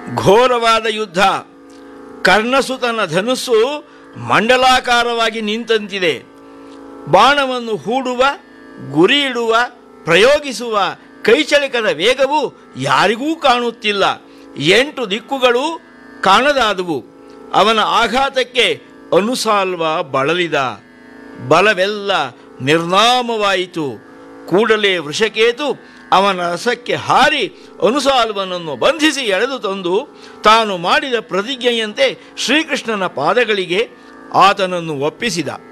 ಘೋರವಾದ ಯುದ್ಧ ಕರ್ಣಸುತನ ಧನುಸ್ಸು ಮಂಡಲಾಕಾರವಾಗಿ ನಿಂತಂತಿದೆ ಬಾಣವನ್ನು ಹೂಡುವ ಗುರಿ ಇಡುವ ಪ್ರಯೋಗಿಸುವ ಕೈಚಳಕದ ವೇಗವು ಯಾರಿಗೂ ಕಾಣುತ್ತಿಲ್ಲ ಎಂಟು ದಿಕ್ಕುಗಳು ಕಾಣದಾದವು ಅವನ ಆಘಾತಕ್ಕೆ ಅನುಸಾಲ್ವ ಬಳಲಿದ ಬಲವೆಲ್ಲ ನಿರ್ನಾಮವಾಯಿತು ಕೂಡಲೇ ವೃಷಕೇತು ಅವನ ರಸಕ್ಕೆ ಹಾರಿ ಅನುಸಾಲ್ವನನ್ನು ಬಂಧಿಸಿ ಎಳೆದು ತಂದು ತಾನು ಮಾಡಿದ ಪ್ರತಿಜ್ಞೆಯಂತೆ ಶ್ರೀಕೃಷ್ಣನ ಪಾದಗಳಿಗೆ ಆತನನ್ನು ಒಪ್ಪಿಸಿದ